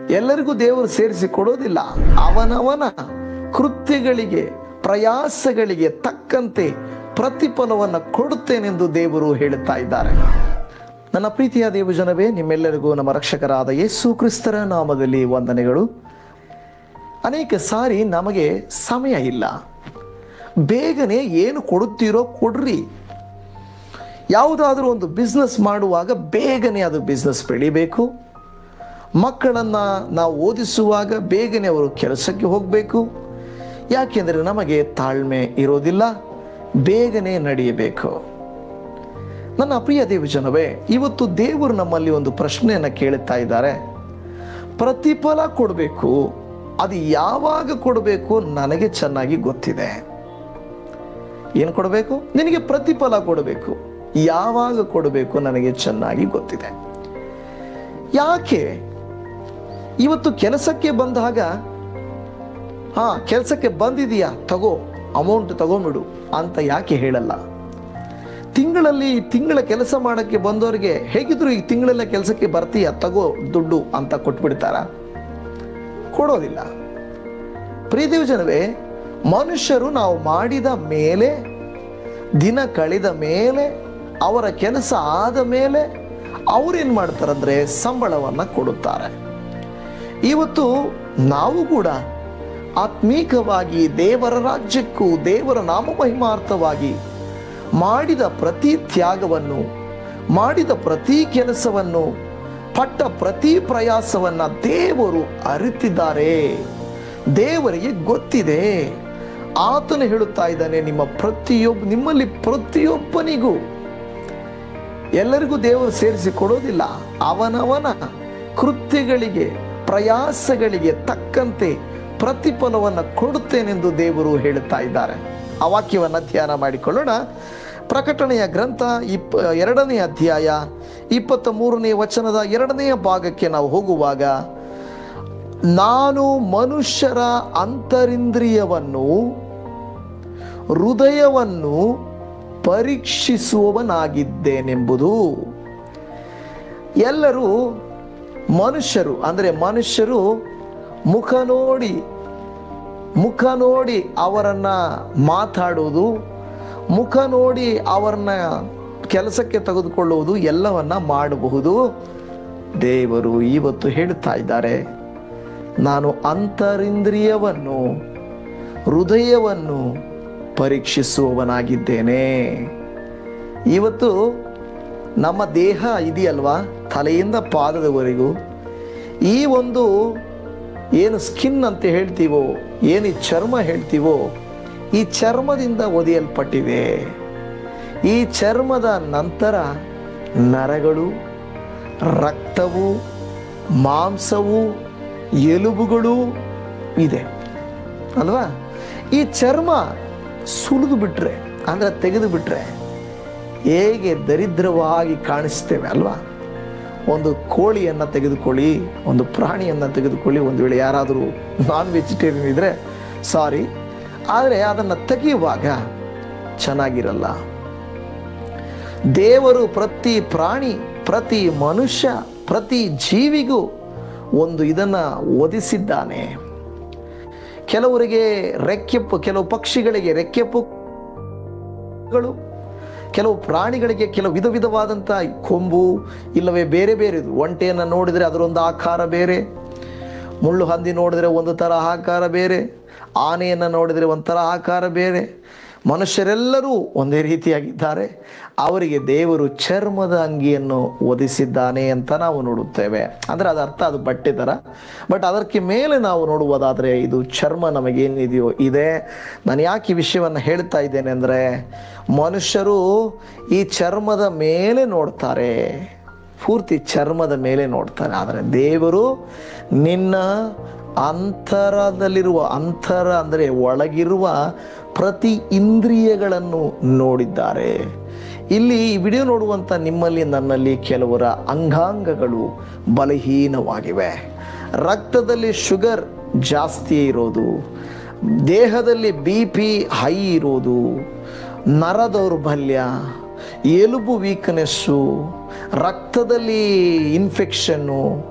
ಎಲ್ಲರಿಗೂ ದೇವರು ಸೇರಿಸಿ ಕೊಡೋದಿಲ್ಲ ಅವನವನ ಕೃತ್ಯಗಳಿಗೆ ಪ್ರಯಾಸಗಳಿಗೆ ತಕ್ಕಂತೆ ಪ್ರತಿಫಲವನ್ನು ಕೊಡುತ್ತೇನೆಂದು ದೇವರು ಹೇಳುತ್ತಾ ಇದ್ದಾರೆ ನನ್ನ ಪ್ರೀತಿಯ ದೇವಜನವೇ ನಿಮ್ಮೆಲ್ಲರಿಗೂ ನಮ್ಮ ರಕ್ಷಕರಾದ ಯೇಸು ಕ್ರಿಸ್ತರ ನಾಮದಲ್ಲಿ ವಂದನೆಗಳು ಅನೇಕ ಸಾರಿ ನಮಗೆ ಸಮಯ ಇಲ್ಲ ಬೇಗನೆ ಏನು ಕೊಡುತ್ತೀರೋ ಕೊಡ್ರಿ ಯಾವುದಾದ್ರೂ ಒಂದು ಬಿಸ್ನೆಸ್ ಮಾಡುವಾಗ ಬೇಗನೆ ಅದು ಬಿಸ್ನೆಸ್ ಬೆಳಿಬೇಕು ಮಕ್ಕಳನ್ನು ನಾವು ಓದಿಸುವಾಗ ಬೇಗನೆ ಅವರು ಕೆಲಸಕ್ಕೆ ಹೋಗಬೇಕು ಯಾಕೆಂದರೆ ನಮಗೆ ತಾಳ್ಮೆ ಇರೋದಿಲ್ಲ ಬೇಗನೆ ನಡೆಯಬೇಕು ನನ್ನ ಪ್ರಿಯ ದೇವಜನವೇ ಇವತ್ತು ದೇವರು ನಮ್ಮಲ್ಲಿ ಒಂದು ಪ್ರಶ್ನೆಯನ್ನು ಕೇಳುತ್ತಾ ಇದ್ದಾರೆ ಪ್ರತಿಫಲ ಕೊಡಬೇಕು ಅದು ಯಾವಾಗ ಕೊಡಬೇಕು ನನಗೆ ಚೆನ್ನಾಗಿ ಗೊತ್ತಿದೆ ಏನು ಕೊಡಬೇಕು ನಿನಗೆ ಪ್ರತಿಫಲ ಕೊಡಬೇಕು ಯಾವಾಗ ಕೊಡಬೇಕು ನನಗೆ ಚೆನ್ನಾಗಿ ಗೊತ್ತಿದೆ ಯಾಕೆ ಇವತ್ತು ಕೆಲಸಕ್ಕೆ ಬಂದಾಗ ಹಾ ಕೆಲಸಕ್ಕೆ ಬಂದಿದೀಯಾ ತಗೋ ಅಮೌಂಟ್ ತಗೊಂಬಿಡು ಅಂತ ಯಾಕೆ ಹೇಳಲ್ಲ ತಿಂಗಳಲ್ಲಿ ತಿಂಗಳ ಕೆಲಸ ಮಾಡೋಕ್ಕೆ ಬಂದವರಿಗೆ ಹೇಗಿದ್ರು ಈ ತಿಂಗಳೆಲ್ಲ ಕೆಲಸಕ್ಕೆ ಬರ್ತೀಯ ತಗೋ ದುಡ್ಡು ಅಂತ ಕೊಟ್ಬಿಡ್ತಾರ ಕೊಡೋದಿಲ್ಲ ಪ್ರೀತಿಯು ಜನವೇ ಮನುಷ್ಯರು ನಾವು ಮಾಡಿದ ಮೇಲೆ ದಿನ ಕಳೆದ ಮೇಲೆ ಅವರ ಕೆಲಸ ಆದ ಮೇಲೆ ಅವ್ರೇನು ಮಾಡ್ತಾರಂದ್ರೆ ಸಂಬಳವನ್ನು ಕೊಡುತ್ತಾರೆ ಇವತ್ತು ನಾವು ಕೂಡ ಆತ್ಮೀಕವಾಗಿ ದೇವರ ರಾಜ್ಯಕ್ಕೂ ದೇವರ ನಾಮಮಹಿಮಾರ್ಥವಾಗಿ ಮಾಡಿದ ಪ್ರತಿ ತ್ಯಾಗವನ್ನು ಮಾಡಿದ ಪ್ರತಿ ಕೆಲಸವನ್ನು ಪಟ್ಟ ಪ್ರತಿ ಪ್ರಯಾಸವನ್ನ ದೇವರು ಅರಿತಿದ್ದಾರೆ ದೇವರಿಗೆ ಗೊತ್ತಿದೆ ಆತನು ಹೇಳುತ್ತಾ ಇದ್ದಾನೆ ನಿಮ್ಮ ಪ್ರತಿಯೊಬ್ಬ ನಿಮ್ಮಲ್ಲಿ ಪ್ರತಿಯೊಬ್ಬನಿಗೂ ಎಲ್ಲರಿಗೂ ದೇವರು ಸೇರಿಸಿ ಕೊಡೋದಿಲ್ಲ ಅವನವನ ಕೃತ್ಯಗಳಿಗೆ ಪ್ರಯಾಸಗಳಿಗೆ ತಕ್ಕಂತೆ ಪ್ರತಿಫಲವನ್ನು ಕೊಡುತ್ತೇನೆಂದು ದೇವರು ಹೇಳುತ್ತಾ ಇದ್ದಾರೆ ಆ ವಾಕ್ಯವನ್ನು ಧ್ಯಾನ ಮಾಡಿಕೊಳ್ಳೋಣ ಪ್ರಕಟಣೆಯ ಗ್ರಂಥ ಇಪ್ ಎರಡನೇ ಅಧ್ಯಾಯ ಇಪ್ಪತ್ತ ಮೂರನೇ ವಚನದ ಎರಡನೆಯ ಭಾಗಕ್ಕೆ ನಾವು ಹೋಗುವಾಗ ನಾನು ಮನುಷ್ಯರ ಅಂತರಿಂದ್ರಿಯವನ್ನು ಹೃದಯವನ್ನು ಪರೀಕ್ಷಿಸುವವನಾಗಿದ್ದೇನೆಂಬುದು ಎಲ್ಲರೂ ಮನುಷ್ಯರು ಅಂದರೆ ಮನುಷ್ಯರು ಮುಖ ನೋಡಿ ಮುಖ ನೋಡಿ ಅವರನ್ನು ಮಾತಾಡುವುದು ಮುಖ ನೋಡಿ ಅವರನ್ನ ಕೆಲಸಕ್ಕೆ ತೆಗೆದುಕೊಳ್ಳುವುದು ಎಲ್ಲವನ್ನ ಮಾಡಬಹುದು ದೇವರು ಇವತ್ತು ಹೇಳುತ್ತಾ ಇದ್ದಾರೆ ನಾನು ಅಂತರಿಂದ್ರಿಯವನ್ನು ಹೃದಯವನ್ನು ಪರೀಕ್ಷಿಸುವವನಾಗಿದ್ದೇನೆ ಇವತ್ತು ನಮ್ಮ ದೇಹ ಇದೆಯಲ್ವಾ ತಲೆಯಿಂದ ಪಾದದವರೆಗೂ ಈ ಒಂದು ಏನು ಸ್ಕಿನ್ ಅಂತ ಹೇಳ್ತೀವೋ ಏನು ಈ ಚರ್ಮ ಹೇಳ್ತೀವೋ ಈ ಚರ್ಮದಿಂದ ಒದೆಯಲ್ಪಟ್ಟಿದೆ ಈ ಚರ್ಮದ ನಂತರ ನರಗಳು ರಕ್ತವು ಮಾಂಸವು ಎಲುಬುಗಳು ಇದೆ ಅಲ್ವಾ ಈ ಚರ್ಮ ಸುಲಿದು ಬಿಟ್ರೆ ಅಂದರೆ ತೆಗೆದು ಬಿಟ್ರೆ ಹೇಗೆ ದರಿದ್ರವಾಗಿ ಕಾಣಿಸ್ತೇವೆ ಅಲ್ವಾ ಒಂದು ಕೋಳಿಯನ್ನು ತೆಗೆದುಕೊಳ್ಳಿ ಒಂದು ಪ್ರಾಣಿಯನ್ನು ತೆಗೆದುಕೊಳ್ಳಿ ಒಂದು ವೇಳೆ ಯಾರಾದರೂ ನಾನ್ ವೆಜಿಟೇರಿಯನ್ ಇದ್ದರೆ ಸಾರಿ ಆದರೆ ಅದನ್ನು ತೆಗೆಯುವಾಗ ಚೆನ್ನಾಗಿರಲ್ಲ ದೇವರು ಪ್ರತಿ ಪ್ರಾಣಿ ಪ್ರತಿ ಮನುಷ್ಯ ಪ್ರತಿ ಜೀವಿಗೂ ಒಂದು ಇದನ್ನು ಒದಿಸಿದ್ದಾನೆ ಕೆಲವರಿಗೆ ರೆಕ್ಕೆ ಪು- ಕೆಲವು ಪಕ್ಷಿಗಳಿಗೆ ರೆಕ್ಕೆ ಪುಕ್ಕಗಳು ಕೆಲವು ಪ್ರಾಣಿಗಳಿಗೆ ಕೆಲವು ವಿಧ ವಿಧವಾದಂಥ ಕೊಂಬು ಇಲ್ಲವೇ ಬೇರೆ ಬೇರೆದು ಒಂಟೆಯನ್ನು ನೋಡಿದರೆ ಅದರೊಂದು ಆಕಾರ ಬೇರೆ ಮುಳ್ಳು ಹಂದಿ ನೋಡಿದರೆ ಒಂದು ಥರ ಆಕಾರ ಬೇರೆ ಆನೆಯನ್ನು ನೋಡಿದರೆ ಒಂಥರ ಆಕಾರ ಬೇರೆ ಮನುಷ್ಯರೆಲ್ಲರೂ ಒಂದೇ ರೀತಿಯಾಗಿದ್ದಾರೆ ಅವರಿಗೆ ದೇವರು ಚರ್ಮದ ಅಂಗಿಯನ್ನು ಒದಿಸಿದ್ದಾನೆ ಅಂತ ನಾವು ನೋಡುತ್ತೇವೆ ಅಂದರೆ ಅದರ ಅರ್ಥ ಅದು ಬಟ್ಟೆ ಥರ ಬಟ್ ಅದಕ್ಕೆ ಮೇಲೆ ನಾವು ನೋಡುವುದಾದರೆ ಇದು ಚರ್ಮ ನಮಗೇನಿದೆಯೋ ಇದೆ ನಾನು ಯಾಕೆ ಈ ವಿಷಯವನ್ನು ಹೇಳ್ತಾ ಇದ್ದೇನೆ ಅಂದರೆ ಮನುಷ್ಯರು ಈ ಚರ್ಮದ ಮೇಲೆ ನೋಡ್ತಾರೆ ಪೂರ್ತಿ ಚರ್ಮದ ಮೇಲೆ ನೋಡ್ತಾರೆ ಆದರೆ ದೇವರು ನಿನ್ನ ಅಂತರದಲ್ಲಿರುವ ಅಂತರ ಅಂದರೆ ಒಳಗಿರುವ ಪ್ರತಿ ಇಂದ್ರಿಯಗಳನ್ನು ನೋಡಿದ್ದಾರೆ ಇಲ್ಲಿ ಈ ವಿಡಿಯೋ ನೋಡುವಂಥ ನಿಮ್ಮಲ್ಲಿ ನನ್ನಲ್ಲಿ ಕೆಲವರ ಅಂಗಾಂಗಗಳು ಬಲಹೀನವಾಗಿವೆ ರಕ್ತದಲ್ಲಿ ಶುಗರ್ ಜಾಸ್ತಿ ಇರೋದು ದೇಹದಲ್ಲಿ ಬಿ ಪಿ ಹೈ ಇರೋದು ನರ ದೌರ್ಬಲ್ಯ ಎಲುಬು ವೀಕ್ನೆಸ್ಸು ರಕ್ತದಲ್ಲಿ ಇನ್ಫೆಕ್ಷನ್ನು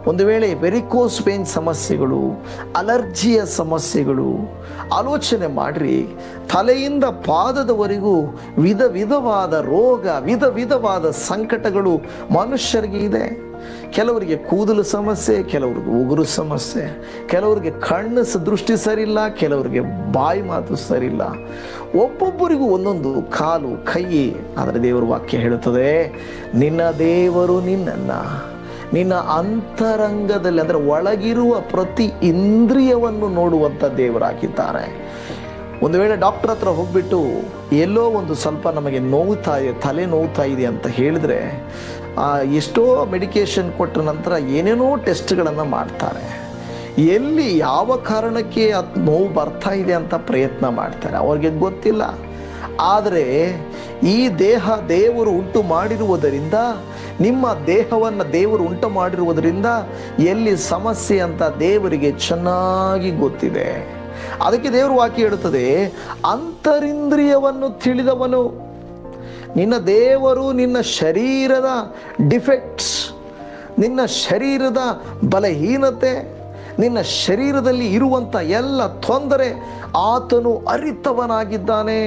ಒಂದು ವೇಳೆ ವೆರಿಕೋಸ್ ಪೇನ್ ಸಮಸ್ಯೆಗಳು ಅಲರ್ಜಿಯ ಸಮಸ್ಯೆಗಳು ಆಲೋಚನೆ ಮಾಡ್ರಿ ತಲೆಯಿಂದ ಪಾದದವರೆಗೂ ವಿಧ ವಿಧವಾದ ರೋಗ ವಿಧ ವಿಧವಾದ ಸಂಕಟಗಳು ಮನುಷ್ಯರಿಗೆ ಇದೆ ಕೆಲವರಿಗೆ ಕೂದಲು ಸಮಸ್ಯೆ ಕೆಲವರಿಗೆ ಉಗುರು ಸಮಸ್ಯೆ ಕೆಲವರಿಗೆ ಕಣ್ಣು ಸ- ದೃಷ್ಟಿ ಸರಿಯಿಲ್ಲ ಕೆಲವರಿಗೆ ಬಾಯಿ ಮಾತು ಸರಿಯಿಲ್ಲ ಒಬ್ಬೊಬ್ಬರಿಗೂ ಒಂದೊಂದು ಕಾಲು ಕೈ ಆದರೆ ದೇವರ ವಾಕ್ಯ ಹೇಳುತ್ತದೆ ನಿನ್ನ ದೇವರು ನಿನ್ನನ್ನು ನಿನ್ನ ಅಂತರಂಗದಲ್ಲಿ ಅಂದರೆ ಒಳಗಿರುವ ಪ್ರತಿ ಇಂದ್ರಿಯವನ್ನು ನೋಡುವಂಥ ದೇವರಾಗಿದ್ದಾರೆ ಒಂದು ವೇಳೆ ಡಾಕ್ಟರ್ ಹತ್ರ ಹೋಗ್ಬಿಟ್ಟು ಎಲ್ಲೋ ಒಂದು ಸ್ವಲ್ಪ ನಮಗೆ ನೋವುತ್ತಾ ಇದೆ ತಲೆ ನೋವುತ್ತಾ ಇದೆ ಅಂತ ಹೇಳಿದ್ರೆ ಆ, ಎಷ್ಟೋ ಮೆಡಿಕೇಶನ್ ಕೊಟ್ಟ ನಂತರ ಏನೇನೋ ಟೆಸ್ಟ್ಗಳನ್ನು ಮಾಡ್ತಾರೆ ಎಲ್ಲಿ ಯಾವ ಕಾರಣಕ್ಕೆ ಅದು ನೋವು ಬರ್ತಾ ಇದೆ ಅಂತ ಪ್ರಯತ್ನ ಮಾಡ್ತಾರೆ ಅವ್ರಿಗೆ ಗೊತ್ತಿಲ್ಲ ಆದರೆ ಈ ದೇಹ ದೇವರು ಉಂಟು ಮಾಡಿರುವುದರಿಂದ ನಿಮ್ಮ ದೇಹವನ್ನು ದೇವರು ಉಂಟು ಮಾಡಿರುವುದರಿಂದ ಎಲ್ಲಿ ಸಮಸ್ಯೆ ಅಂತ ದೇವರಿಗೆ ಚೆನ್ನಾಗಿ ಗೊತ್ತಿದೆ ಅದಕ್ಕೆ ದೇವರು ವಾಕ್ಯ ಹೇಳುತ್ತದೆ ಅಂತರಿಂದ್ರಿಯವನ್ನು ತಿಳಿದವನು ನಿನ್ನ ದೇವರು ನಿನ್ನ ಶರೀರದ ಡಿಫೆಕ್ಟ್ಸ್ ನಿನ್ನ ಶರೀರದ ಬಲಹೀನತೆ ನಿನ್ನ ಶರೀರದಲ್ಲಿ ಇರುವಂಥ ಎಲ್ಲ ತೊಂದರೆ ಆತನು ಅರಿತವನಾಗಿದ್ದಾನೆ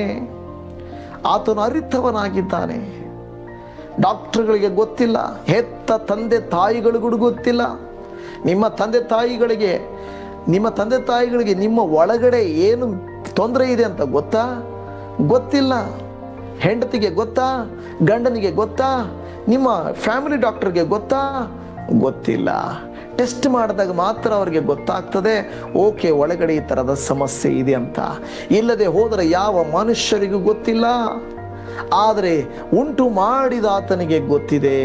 ಆತನು ಅರಿತವನಾಗಿದ್ದಾನೆ ಡಾಕ್ಟರ್ಗಳಿಗೆ ಗೊತ್ತಿಲ್ಲ ಹೆತ್ತ ತಂದೆ ತಾಯಿಗಳಿಗೂ ಗೊತ್ತಿಲ್ಲ ನಿಮ್ಮ ತಂದೆ ತಾಯಿಗಳಿಗೆ ನಿಮ್ಮ ತಂದೆ ತಾಯಿಗಳಿಗೆ ನಿಮ್ಮ ಒಳಗಡೆ ಏನು ತೊಂದರೆ ಇದೆ ಅಂತ ಗೊತ್ತಾ ಗೊತ್ತಿಲ್ಲ ಹೆಂಡತಿಗೆ ಗೊತ್ತಾ ಗಂಡನಿಗೆ ಗೊತ್ತಾ ನಿಮ್ಮ ಫ್ಯಾಮಿಲಿ ಡಾಕ್ಟರ್ಗೆ ಗೊತ್ತಾ ಗೊತ್ತಿಲ್ಲ ಟೆಸ್ಟ್ ಮಾಡಿದಾಗ ಮಾತ್ರ ಅವರಿಗೆ ಗೊತ್ತಾಗ್ತದೆ ಓಕೆ ಒಳಗಡೆ ಈ ಥರದ ಸಮಸ್ಯೆ ಇದೆ ಅಂತ ಇಲ್ಲದೆ ಹೋದರೆ ಯಾವ ಮನುಷ್ಯರಿಗೂ ಗೊತ್ತಿಲ್ಲ ಆದರೆ ಉಂಟು ಮಾಡಿದ ಆತನಿಗೆ ಗೊತ್ತಿದೆ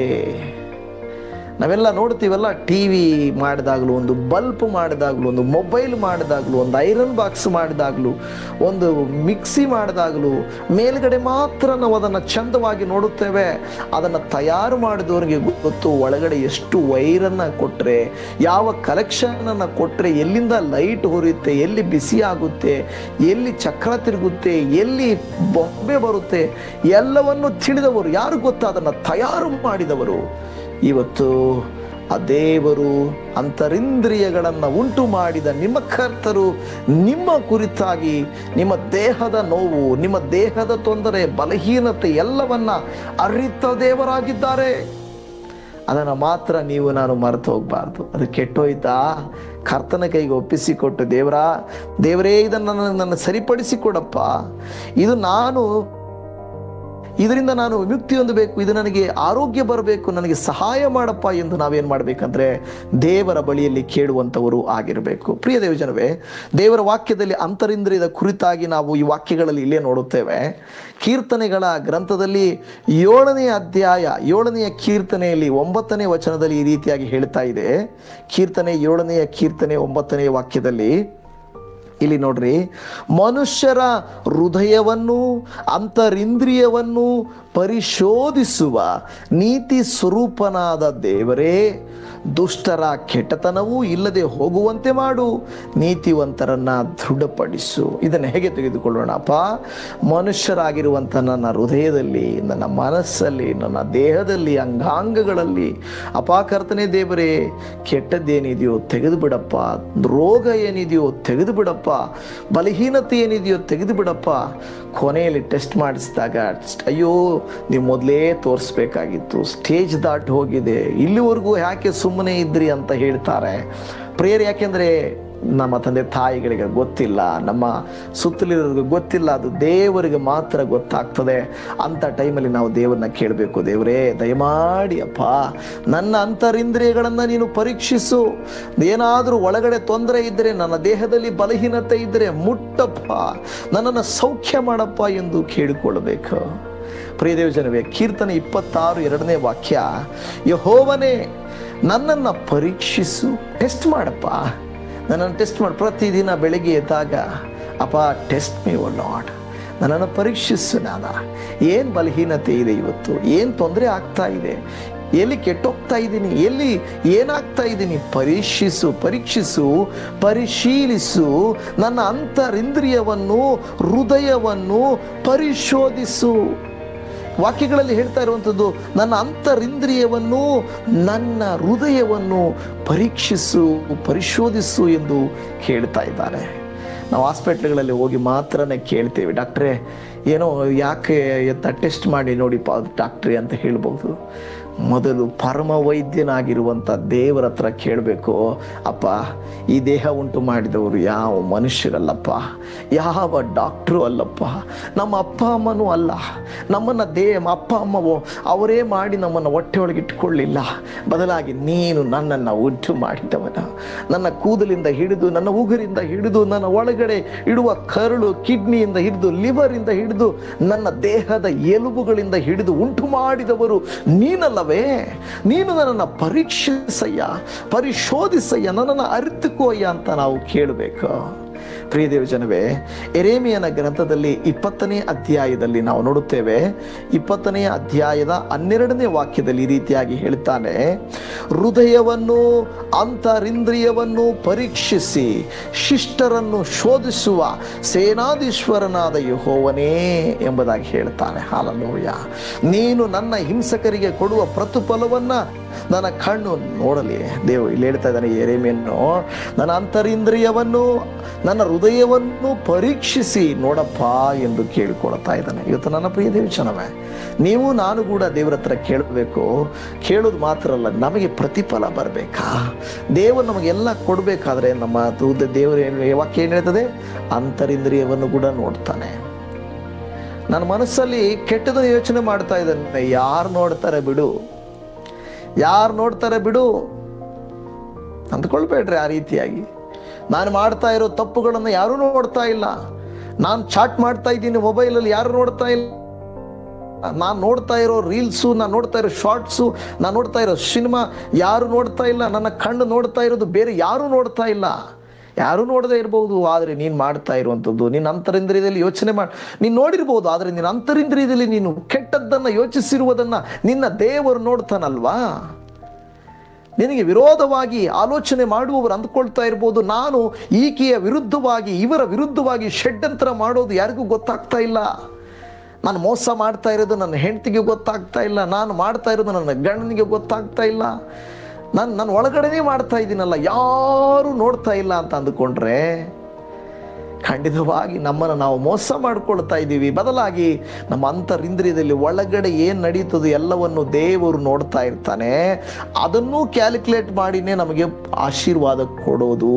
ನಾವೆಲ್ಲ ನೋಡ್ತೀವಲ್ಲ ಟಿ ವಿ ಮಾಡಿದಾಗಲೂ ಒಂದು ಬಲ್ಪ್ ಮಾಡಿದಾಗಲೂ ಒಂದು ಮೊಬೈಲ್ ಮಾಡಿದಾಗಲೂ ಒಂದು ಐರನ್ ಬಾಕ್ಸ್ ಮಾಡಿದಾಗಲೂ ಒಂದು ಮಿಕ್ಸಿ ಮಾಡಿದಾಗಲೂ ಮೇಲ್ಗಡೆ ಮಾತ್ರ ನಾವು ಅದನ್ನು ಚಂದವಾಗಿ ನೋಡುತ್ತೇವೆ ಅದನ್ನು ತಯಾರು ಮಾಡಿದವರಿಗೆ ಗೊತ್ತು ಒಳಗಡೆ ಎಷ್ಟು ವೈರನ್ನು ಕೊಟ್ಟರೆ ಯಾವ ಕಲೆಕ್ಷನನ್ನು ಕೊಟ್ಟರೆ ಎಲ್ಲಿಂದ ಲೈಟ್ ಹೊರೆಯುತ್ತೆ ಎಲ್ಲಿ ಬಿಸಿ ಆಗುತ್ತೆ ಎಲ್ಲಿ ಚಕ್ರ ತಿರುಗುತ್ತೆ ಎಲ್ಲಿ ಬೊಂಬೆ ಬರುತ್ತೆ ಎಲ್ಲವನ್ನು ತಿಳಿದವರು ಯಾರು ಗೊತ್ತಾ ಅದನ್ನು ತಯಾರು ಮಾಡಿದವರು ಇವತ್ತು ಆ ದೇವರು ಅಂತರಿಂದ್ರಿಯಗಳನ್ನು ಉಂಟು ಮಾಡಿದ ನಿಮ್ಮ ಕರ್ತರು ನಿಮ್ಮ ಕುರಿತಾಗಿ ನಿಮ್ಮ ದೇಹದ ನೋವು ನಿಮ್ಮ ದೇಹದ ತೊಂದರೆ ಬಲಹೀನತೆ ಎಲ್ಲವನ್ನ ಅರಿತ ದೇವರಾಗಿದ್ದಾರೆ ಅದನ್ನು ಮಾತ್ರ ನೀವು ನಾನು ಮರೆತು ಹೋಗಬಾರ್ದು ಅದು ಕೆಟ್ಟೋಯ್ತಾ ಕರ್ತನ ಕೈಗೆ ಒಪ್ಪಿಸಿಕೊಟ್ಟು ದೇವರ ದೇವರೇ ಇದನ್ನು ನನ್ನ ನನ್ನ ಸರಿಪಡಿಸಿಕೊಡಪ್ಪ ಇದು ನಾನು ಇದರಿಂದ ನಾನು ವಿಮುಕ್ತಿ ಹೊಂದಬೇಕು ಇದು ನನಗೆ ಆರೋಗ್ಯ ಬರಬೇಕು ನನಗೆ ಸಹಾಯ ಮಾಡಪ್ಪ ಎಂದು ನಾವೇನು ಮಾಡಬೇಕಂದ್ರೆ ದೇವರ ಬಳಿಯಲ್ಲಿ ಕೇಳುವಂಥವರು ಆಗಿರಬೇಕು ಪ್ರಿಯ ದೇವಜನವೇ ದೇವರ ವಾಕ್ಯದಲ್ಲಿ ಅಂತರಿಂದ್ರಿಯದ ಕುರಿತಾಗಿ ನಾವು ಈ ವಾಕ್ಯಗಳಲ್ಲಿ ಇಲ್ಲೇ ನೋಡುತ್ತೇವೆ ಕೀರ್ತನೆಗಳ ಗ್ರಂಥದಲ್ಲಿ ಏಳನೆಯ ಅಧ್ಯಾಯ ಏಳನೆಯ ಕೀರ್ತನೆಯಲ್ಲಿ ಒಂಬತ್ತನೇ ವಚನದಲ್ಲಿ ಈ ರೀತಿಯಾಗಿ ಹೇಳ್ತಾ ಇದೆ ಕೀರ್ತನೆ ಏಳನೆಯ ಕೀರ್ತನೆ ಒಂಬತ್ತನೆಯ ವಾಕ್ಯದಲ್ಲಿ ಇಲ್ಲಿ ನೋಡ್ರಿ ಮನುಷ್ಯರ ಹೃದಯವನ್ನು ಅಂತರಿಂದ್ರಿಯವನ್ನು ಪರಿಶೋಧಿಸುವ ನೀತಿ ಸ್ವರೂಪನಾದ ದೇವರೇ ದುಷ್ಟರ ಕೆಟ್ಟತನವೂ ಇಲ್ಲದೆ ಹೋಗುವಂತೆ ಮಾಡು ನೀತಿವಂತರನ್ನ ದೃಢಪಡಿಸು ಇದನ್ನು ಹೇಗೆ ತೆಗೆದುಕೊಳ್ಳೋಣಪ್ಪ ಮನುಷ್ಯರಾಗಿರುವಂಥ ನನ್ನ ಹೃದಯದಲ್ಲಿ ನನ್ನ ಮನಸ್ಸಲ್ಲಿ ನನ್ನ ದೇಹದಲ್ಲಿ ಅಂಗಾಂಗಗಳಲ್ಲಿ ಅಪಾಕರ್ತನೆ ದೇವರೇ ಕೆಟ್ಟದ್ದೇನಿದೆಯೋ ತೆಗೆದು ಬಿಡಪ್ಪ ರೋಗ ಏನಿದೆಯೋ ತೆಗೆದು ಬಿಡಪ್ಪ ಬಲಹೀನತೆ ಏನಿದೆಯೋ ತೆಗೆದು ಬಿಡಪ್ಪ ಕೊನೆಯಲ್ಲಿ ಟೆಸ್ಟ್ ಮಾಡಿಸಿದಾಗ ಅಯ್ಯೋ ನೀವು ಮೊದಲೇ ತೋರಿಸ್ಬೇಕಾಗಿತ್ತು ಸ್ಟೇಜ್ ದಾಟ್ ಹೋಗಿದೆ ಇಲ್ಲಿವರೆಗೂ ಯಾಕೆ ಸುಮ್ಮನೆ ಇದ್ರಿ ಅಂತ ಹೇಳ್ತಾರೆ ಪ್ರೇಯರ್ ಯಾಕೆಂದರೆ ನಮ್ಮ ತಂದೆ ತಾಯಿಗಳಿಗೆ ಗೊತ್ತಿಲ್ಲ ನಮ್ಮ ಸುತ್ತಲಿರೋರಿಗೆ ಗೊತ್ತಿಲ್ಲ ಅದು ದೇವರಿಗೆ ಮಾತ್ರ ಗೊತ್ತಾಗ್ತದೆ ಅಂಥ ಟೈಮಲ್ಲಿ ನಾವು ದೇವರನ್ನ ಕೇಳಬೇಕು ದೇವರೇ ದಯಮಾಡಿ ಅಪ್ಪ ನನ್ನ ಅಂತರಿಂದ್ರಿಯಗಳನ್ನು ನೀನು ಪರೀಕ್ಷಿಸು ಏನಾದರೂ ಒಳಗಡೆ ತೊಂದರೆ ಇದ್ದರೆ ನನ್ನ ದೇಹದಲ್ಲಿ ಬಲಹೀನತೆ ಇದ್ದರೆ ಮುಟ್ಟಪ್ಪ ನನ್ನನ್ನು ಸೌಖ್ಯ ಮಾಡಪ್ಪ ಎಂದು ಕೇಳಿಕೊಳ್ಳಬೇಕು ಪ್ರಿಯದೇವ ಜನವೇ ಕೀರ್ತನೆ ಇಪ್ಪತ್ತಾರು ಎರಡನೇ ವಾಕ್ಯ ಯಹೋವನೇ ನನ್ನನ್ನು ಪರೀಕ್ಷಿಸು ಟೆಸ್ಟ್ ಮಾಡಪ್ಪ ನನ್ನನ್ನು ಟೆಸ್ಟ್ ಮಾಡಿ ಪ್ರತಿದಿನ ಬೆಳಗ್ಗೆ ಎದ್ದಾಗ ಅಪ್ಪ ಟೆಸ್ಟ್ ಮೀ ಓ ಲಾಡ್ ನನ್ನನ್ನು ಪರೀಕ್ಷಿಸು ನಾನ ಏನು ಬಲಹೀನತೆ ಇದೆ ಇವತ್ತು ಏನು ತೊಂದರೆ ಆಗ್ತಾ ಇದೆ ಎಲ್ಲಿ ಕೆಟ್ಟೋಗ್ತಾ ಇದ್ದೀನಿ ಎಲ್ಲಿ ಏನಾಗ್ತಾ ಇದ್ದೀನಿ ಪರೀಕ್ಷಿಸು ಪರೀಕ್ಷಿಸು ಪರಿಶೀಲಿಸು ನನ್ನ ಅಂತರಿಂದ್ರಿಯವನ್ನು ಹೃದಯವನ್ನು ಪರಿಶೋಧಿಸು ವಾಕ್ಯಗಳಲ್ಲಿ ಹೇಳ್ತಾ ಇರುವಂಥದ್ದು ನನ್ನ ಅಂತರಿಂದ್ರಿಯವನ್ನು ನನ್ನ ಹೃದಯವನ್ನು ಪರೀಕ್ಷಿಸು ಪರಿಶೋಧಿಸು ಎಂದು ಕೇಳ್ತಾ ಇದ್ದಾರೆ ನಾವು ಹಾಸ್ಪಿಟ್ಲ್ಗಳಲ್ಲಿ ಹೋಗಿ ಮಾತ್ರನೇ ಕೇಳ್ತೇವೆ ಡಾಕ್ಟ್ರೇ ಏನೋ ಯಾಕೆ ಅಂತ ಟೆಸ್ಟ್ ಮಾಡಿ ನೋಡಿಪ್ಪ ಡಾಕ್ಟ್ರೇ ಅಂತ ಹೇಳ್ಬೋದು ಮೊದಲು ಪರಮ ವೈದ್ಯನಾಗಿರುವಂಥ ದೇವರ ಹತ್ರ ಕೇಳಬೇಕು ಅಪ್ಪ ಈ ದೇಹ ಉಂಟು ಮಾಡಿದವರು ಯಾವ ಮನುಷ್ಯರಲ್ಲಪ್ಪ ಯಾವ ಡಾಕ್ಟ್ರು ಅಲ್ಲಪ್ಪ ನಮ್ಮ ಅಪ್ಪ ಅಮ್ಮನೂ ಅಲ್ಲ ನಮ್ಮನ್ನು ದೇ ಅಪ್ಪ ಅಮ್ಮವು ಅವರೇ ಮಾಡಿ ನಮ್ಮನ್ನು ಹೊಟ್ಟೆ ಒಳಗೆ ಇಟ್ಕೊಳ್ಳಿಲ್ಲ ಬದಲಾಗಿ ನೀನು ನನ್ನನ್ನು ಉಂಟು ಮಾಡಿದವನ ನನ್ನ ಕೂದಲಿಂದ ಹಿಡಿದು ನನ್ನ ಉಗುರಿಂದ ಹಿಡಿದು ನನ್ನ ಒಳಗಡೆ ಇಡುವ ಕರುಳು ಕಿಡ್ನಿಯಿಂದ ಹಿಡಿದು ಲಿವರಿಂದ ಹಿಡಿದು ನನ್ನ ದೇಹದ ಎಲುಬುಗಳಿಂದ ಹಿಡಿದು ಉಂಟು ಮಾಡಿದವರು ನೀನಲ್ಲವೇ ನೀನು ನನ್ನನ್ನು ಪರೀಕ್ಷಿಸಯ್ಯ ಪರಿಶೋಧಿಸಯ್ಯ ನನ್ನನ್ನು ಅರಿತುಕೋಯ್ಯ ಅಂತ ನಾವು ಕೇಳಬೇಕು ಪ್ರಿಯ ದೇವಜನವೇ ಎರೇಮಿಯನ ಗ್ರಂಥದಲ್ಲಿ ಇಪ್ಪತ್ತನೇ ಅಧ್ಯಾಯದಲ್ಲಿ ನಾವು ನೋಡುತ್ತೇವೆ ಇಪ್ಪತ್ತನೇ ಅಧ್ಯಾಯದ ಹನ್ನೆರಡನೇ ವಾಕ್ಯದಲ್ಲಿ ಈ ರೀತಿಯಾಗಿ ಹೇಳ್ತಾನೆ ಹೃದಯವನ್ನು ಅಂತರಿಂದ್ರಿಯವನ್ನು ಪರೀಕ್ಷಿಸಿ ಶಿಷ್ಟರನ್ನು ಶೋಧಿಸುವ ಸೇನಾಧೀಶ್ವರನಾದ ಯಹೋವನೇ ಎಂಬುದಾಗಿ ಹೇಳ್ತಾನೆ ಹಾಲಲೋಯ ನೀನು ನನ್ನ ಹಿಂಸಕರಿಗೆ ಕೊಡುವ ಪ್ರತಿಫಲವನ್ನ ನನ್ನ ಕಣ್ಣು ನೋಡಲಿ ದೇವರು ಇಲ್ಲಿ ಹೇಳ್ತಾ ಇದ್ದಾನೆ ಎರೆಮೆಯನ್ನು ನನ್ನ ಅಂತರಿಂದ್ರಿಯವನ್ನು ನನ್ನ ಹೃದಯವನ್ನು ಪರೀಕ್ಷಿಸಿ ನೋಡಪ್ಪ ಎಂದು ಕೇಳಿಕೊಳ್ತಾ ಇದ್ದಾನೆ ಇವತ್ತು ನನ್ನ ಪ್ರಿಯ ದೇವಚನವೇ ನೀವು ನಾನು ಕೂಡ ದೇವರ ಹತ್ರ ಕೇಳಬೇಕು ಕೇಳೋದು ಮಾತ್ರ ಅಲ್ಲ ನಮಗೆ ಪ್ರತಿಫಲ ಬರಬೇಕಾ ದೇವರು ನಮಗೆಲ್ಲ ಕೊಡಬೇಕಾದ್ರೆ ನಮ್ಮ ದೂದ ದೇವರು ಏನು ವಾಕ್ಯ ಏನು ಹೇಳ್ತದೆ ಅಂತರಿಂದ್ರಿಯವನ್ನು ಕೂಡ ನೋಡ್ತಾನೆ ನನ್ನ ಮನಸ್ಸಲ್ಲಿ ಕೆಟ್ಟದನ್ನು ಯೋಚನೆ ಮಾಡ್ತಾ ಇದ್ದಾನೆ ಯಾರು ನೋಡ್ತಾರೆ ಬಿಡು ಯಾರು ನೋಡ್ತಾರೆ ಬಿಡು ಅಂದ್ಕೊಳ್ಬೇಡ್ರಿ ಆ ರೀತಿಯಾಗಿ ನಾನು ಮಾಡ್ತಾ ಇರೋ ತಪ್ಪುಗಳನ್ನು ಯಾರೂ ನೋಡ್ತಾ ಇಲ್ಲ ನಾನು ಚಾಟ್ ಮಾಡ್ತಾ ಇದ್ದೀನಿ ಮೊಬೈಲಲ್ಲಿ ಯಾರು ನೋಡ್ತಾ ಇಲ್ಲ ನಾನು ನೋಡ್ತಾ ಇರೋ ರೀಲ್ಸು ನಾನು ನೋಡ್ತಾ ಇರೋ ಶಾರ್ಟ್ಸು ನಾನು ನೋಡ್ತಾ ಇರೋ ಸಿನಿಮಾ ಯಾರು ನೋಡ್ತಾ ಇಲ್ಲ ನನ್ನ ಕಣ್ಣು ನೋಡ್ತಾ ಇರೋದು ಬೇರೆ ಯಾರೂ ನೋಡ್ತಾ ಇಲ್ಲ ಯಾರೂ ನೋಡದೇ ಇರಬಹುದು ಆದರೆ ನೀನು ಮಾಡ್ತಾ ಇರುವಂಥದ್ದು ನಿನ್ನ ಅಂತರಿಂದ್ರಿಯದಲ್ಲಿ ಯೋಚನೆ ಮಾಡಿ ನೀನು ನೋಡಿರ್ಬೋದು ಆದರೆ ನಿನ್ನ ಅಂತರಿಂದ್ರಿಯದಲ್ಲಿ ನೀನು ಕೆಟ್ಟದ್ದನ್ನು ಯೋಚಿಸಿರುವುದನ್ನು ನಿನ್ನ ದೇವರು ನೋಡ್ತಾನಲ್ವಾ ನಿನಗೆ ವಿರೋಧವಾಗಿ ಆಲೋಚನೆ ಮಾಡುವವರು ಅಂದ್ಕೊಳ್ತಾ ಇರ್ಬೋದು ನಾನು ಈಕೆಯ ವಿರುದ್ಧವಾಗಿ ಇವರ ವಿರುದ್ಧವಾಗಿ ಷಡ್ಯಂತರ ಮಾಡೋದು ಯಾರಿಗೂ ಗೊತ್ತಾಗ್ತಾ ಇಲ್ಲ ನಾನು ಮೋಸ ಮಾಡ್ತಾ ಇರೋದು ನನ್ನ ಹೆಂಡತಿಗೆ ಗೊತ್ತಾಗ್ತಾ ಇಲ್ಲ ನಾನು ಮಾಡ್ತಾ ಇರೋದು ನನ್ನ ಗಂಡನಿಗೆ ಗೊತ್ತಾಗ್ತಾ ಇಲ್ಲ ನಾನು ನನ್ನ ಒಳಗಡೆನೇ ಮಾಡ್ತಾ ಇದ್ದೀನಲ್ಲ ಯಾರು ನೋಡ್ತಾ ಇಲ್ಲ ಅಂತ ಅಂದುಕೊಂಡ್ರೆ ಖಂಡಿತವಾಗಿ ನಮ್ಮನ್ನು ನಾವು ಮೋಸ ಮಾಡ್ಕೊಳ್ತಾ ಇದ್ದೀವಿ ಬದಲಾಗಿ ನಮ್ಮ ಅಂತರಿಂದ್ರಿಯದಲ್ಲಿ ಒಳಗಡೆ ಏನು ನಡೀತದೆ ಎಲ್ಲವನ್ನು ದೇವರು ನೋಡ್ತಾ ಇರ್ತಾನೆ ಅದನ್ನೂ ಕ್ಯಾಲ್ಕುಲೇಟ್ ಮಾಡಿನೇ ನಮಗೆ ಆಶೀರ್ವಾದ ಕೊಡೋದು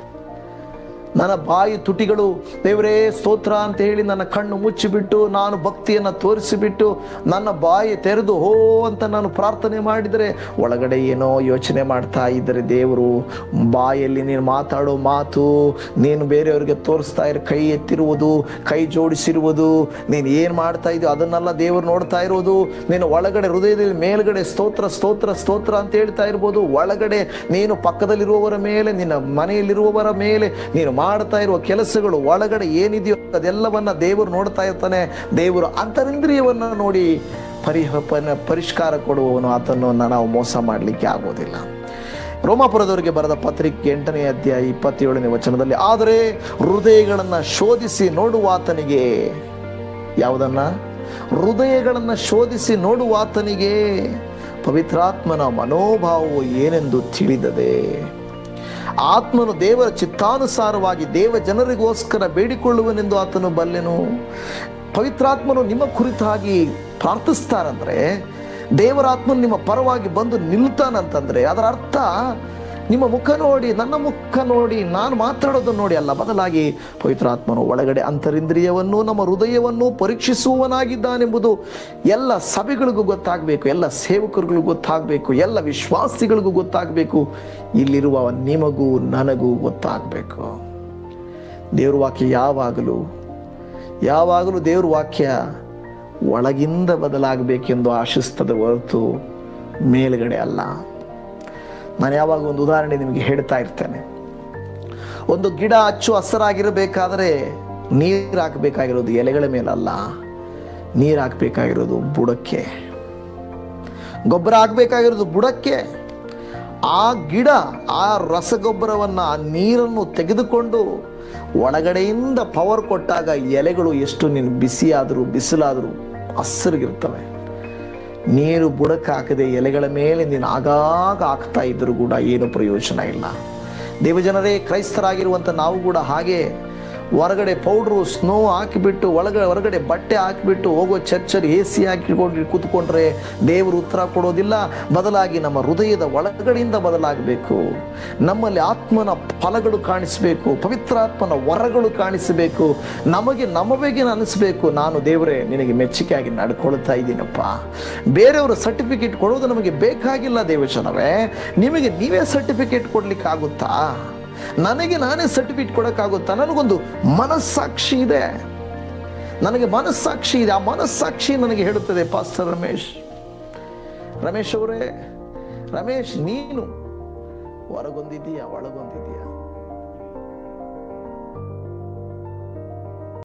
ನನ್ನ ಬಾಯಿ ತುಟಿಗಳು ದೇವರೇ ಸ್ತೋತ್ರ ಅಂತ ಹೇಳಿ ನನ್ನ ಕಣ್ಣು ಮುಚ್ಚಿಬಿಟ್ಟು ನಾನು ಭಕ್ತಿಯನ್ನು ತೋರಿಸಿಬಿಟ್ಟು ನನ್ನ ಬಾಯಿ ತೆರೆದು ಹೋ ಅಂತ ನಾನು ಪ್ರಾರ್ಥನೆ ಮಾಡಿದರೆ ಒಳಗಡೆ ಏನೋ ಯೋಚನೆ ಮಾಡ್ತಾ ಇದ್ದರೆ ದೇವರು ಬಾಯಲ್ಲಿ ನೀನು ಮಾತಾಡೋ ಮಾತು ನೀನು ಬೇರೆಯವರಿಗೆ ತೋರಿಸ್ತಾ ಇರೋ ಕೈ ಎತ್ತಿರುವುದು ಕೈ ಜೋಡಿಸಿರುವುದು ನೀನು ಏನು ಮಾಡ್ತಾ ಇದೆಯೋ ಅದನ್ನೆಲ್ಲ ದೇವರು ನೋಡ್ತಾ ಇರೋದು ನೀನು ಒಳಗಡೆ ಹೃದಯದಲ್ಲಿ ಮೇಲ್ಗಡೆ ಸ್ತೋತ್ರ ಸ್ತೋತ್ರ ಸ್ತೋತ್ರ ಅಂತ ಹೇಳ್ತಾ ಇರ್ಬೋದು ಒಳಗಡೆ ನೀನು ಪಕ್ಕದಲ್ಲಿರುವವರ ಮೇಲೆ ನಿನ್ನ ಮನೆಯಲ್ಲಿರುವವರ ಮೇಲೆ ನೀನು ಮಾಡ್ತಾ ಇರುವ ಕೆಲಸಗಳು ಒಳಗಡೆ ಏನಿದೆಯೋ ಅದೆಲ್ಲವನ್ನ ದೇವರು ನೋಡ್ತಾ ಇರ್ತಾನೆ ದೇವರು ಅಂತರಿಂದ್ರಿಯವನ್ನ ನೋಡಿ ಪರಿಹಪನ ಪರಿಷ್ಕಾರ ಕೊಡುವವನು ಆತನನ್ನು ನಾವು ಮೋಸ ಮಾಡಲಿಕ್ಕೆ ಆಗೋದಿಲ್ಲ ರೋಮಾಪುರದವರಿಗೆ ಬರೆದ ಪತ್ರಿಕೆ ಎಂಟನೇ ಅಧ್ಯಾಯ ಇಪ್ಪತ್ತೇಳನೇ ವಚನದಲ್ಲಿ ಆದರೆ ಹೃದಯಗಳನ್ನು ಶೋಧಿಸಿ ನೋಡುವಾತನಿಗೆ ಯಾವುದನ್ನ ಹೃದಯಗಳನ್ನು ಶೋಧಿಸಿ ನೋಡುವಾತನಿಗೆ ಪವಿತ್ರಾತ್ಮನ ಮನೋಭಾವವು ಏನೆಂದು ತಿಳಿದದೆ ಆತ್ಮನು ದೇವರ ಚಿತ್ತಾನುಸಾರವಾಗಿ ದೇವ ಜನರಿಗೋಸ್ಕರ ಬೇಡಿಕೊಳ್ಳುವನೆಂದು ಆತನು ಬಲ್ಲೆನು ಪವಿತ್ರಾತ್ಮನು ನಿಮ್ಮ ಕುರಿತಾಗಿ ಪ್ರಾರ್ಥಿಸ್ತಾರಂದ್ರೆ ದೇವರಾತ್ಮನು ನಿಮ್ಮ ಪರವಾಗಿ ಬಂದು ನಿಲ್ತಾನಂತಂದ್ರೆ ಅದರ ಅರ್ಥ ನಿಮ್ಮ ಮುಖ ನೋಡಿ ನನ್ನ ಮುಖ ನೋಡಿ ನಾನು ಮಾತಾಡೋದನ್ನು ನೋಡಿ ಅಲ್ಲ ಬದಲಾಗಿ ಪವಿತ್ರಾತ್ಮನು ಒಳಗಡೆ ಅಂತರಿಂದ್ರಿಯವನ್ನು ನಮ್ಮ ಹೃದಯವನ್ನು ಪರೀಕ್ಷಿಸುವವನಾಗಿದ್ದಾನೆಂಬುದು ಎಲ್ಲ ಸಭೆಗಳಿಗೂ ಗೊತ್ತಾಗಬೇಕು ಎಲ್ಲ ಸೇವಕರಿಗೂ ಗೊತ್ತಾಗಬೇಕು ಎಲ್ಲ ವಿಶ್ವಾಸಿಗಳಿಗೂ ಗೊತ್ತಾಗಬೇಕು ಇಲ್ಲಿರುವ ನಿಮಗೂ ನನಗೂ ಗೊತ್ತಾಗಬೇಕು ದೇವ್ರ ವಾಕ್ಯ ಯಾವಾಗಲೂ ಯಾವಾಗಲೂ ದೇವ್ರ ವಾಕ್ಯ ಒಳಗಿಂದ ಬದಲಾಗಬೇಕೆಂದು ಆಶಿಸ್ತದೆ ಹೊರತು ಮೇಲ್ಗಡೆ ಅಲ್ಲ ನಾನು ಯಾವಾಗ ಒಂದು ಉದಾಹರಣೆ ನಿಮಗೆ ಹೇಳ್ತಾ ಇರ್ತೇನೆ ಒಂದು ಗಿಡ ಅಚ್ಚು ಹಸರಾಗಿರಬೇಕಾದ್ರೆ ನೀರು ಹಾಕಬೇಕಾಗಿರೋದು ಎಲೆಗಳ ಮೇಲಲ್ಲ ನೀರು ಹಾಕಬೇಕಾಗಿರೋದು ಬುಡಕ್ಕೆ ಗೊಬ್ಬರ ಹಾಕಬೇಕಾಗಿರೋದು ಬುಡಕ್ಕೆ ಆ ಗಿಡ ಆ ರಸಗೊಬ್ಬರವನ್ನು ಆ ನೀರನ್ನು ತೆಗೆದುಕೊಂಡು ಒಳಗಡೆಯಿಂದ ಪವರ್ ಕೊಟ್ಟಾಗ ಎಲೆಗಳು ಎಷ್ಟು ನೀನು ಬಿಸಿಯಾದರೂ ಬಿಸಿಲಾದರೂ ಹಸಿರಿಗಿರ್ತವೆ ನೀರು ಬುಡಕ್ಕೆ ಹಾಕದೆ ಎಲೆಗಳ ಮೇಲೆ ನೀನು ಆಗಾಗ ಹಾಕ್ತಾ ಇದ್ರೂ ಕೂಡ ಏನು ಪ್ರಯೋಜನ ಇಲ್ಲ ದೇವಜನರೇ ಕ್ರೈಸ್ತರಾಗಿರುವಂಥ ನಾವು ಕೂಡ ಹಾಗೆ ಹೊರಗಡೆ ಪೌಡ್ರು ಸ್ನೋ ಹಾಕಿಬಿಟ್ಟು ಒಳಗಡೆ ಹೊರಗಡೆ ಬಟ್ಟೆ ಹಾಕಿಬಿಟ್ಟು ಹೋಗೋ ಚರ್ಚಲ್ಲಿ ಎ ಸಿ ಹಾಕಿಕೊಂಡು ಕೂತ್ಕೊಂಡ್ರೆ ದೇವರು ಉತ್ತರ ಕೊಡೋದಿಲ್ಲ ಬದಲಾಗಿ ನಮ್ಮ ಹೃದಯದ ಒಳಗಡೆಯಿಂದ ಬದಲಾಗಬೇಕು ನಮ್ಮಲ್ಲಿ ಆತ್ಮನ ಫಲಗಳು ಕಾಣಿಸಬೇಕು ಪವಿತ್ರಾತ್ಮನ ವರಗಳು ಕಾಣಿಸಬೇಕು ನಮಗೆ ನಮ್ಮ ಬಗ್ಗೆ ಅನಿಸ್ಬೇಕು ನಾನು ದೇವರೇ ನಿನಗೆ ಮೆಚ್ಚುಗೆಯಾಗಿ ನಡ್ಕೊಳ್ತಾ ಇದ್ದೀನಪ್ಪ ಬೇರೆಯವರು ಸರ್ಟಿಫಿಕೇಟ್ ಕೊಡೋದು ನಮಗೆ ಬೇಕಾಗಿಲ್ಲ ದೇವಜನವೇ ನಿಮಗೆ ನೀವೇ ಸರ್ಟಿಫಿಕೇಟ್ ಕೊಡ್ಲಿಕ್ಕಾಗುತ್ತಾ ನನಗೆ ನಾನೇ ಸರ್ಟಿಫಿಕೇಟ್ ಕೊಡೋಕ್ಕಾಗುತ್ತಾ ನನಗೊಂದು ಮನಸ್ಸಾಕ್ಷಿ ಇದೆ ನನಗೆ ಮನಸ್ಸಾಕ್ಷಿ ಇದೆ ಆ ಮನಸ್ಸಾಕ್ಷಿ ನನಗೆ ಹೇಳುತ್ತದೆ ಪಾಸ್ಟರ್ ರಮೇಶ್ ರಮೇಶ್ ಅವರೇ ರಮೇಶ್ ನೀನು ಹೊರಗೊಂದಿದ್ದೀಯಾ ಒಳಗೊಂದಿದ್ದೀಯಾ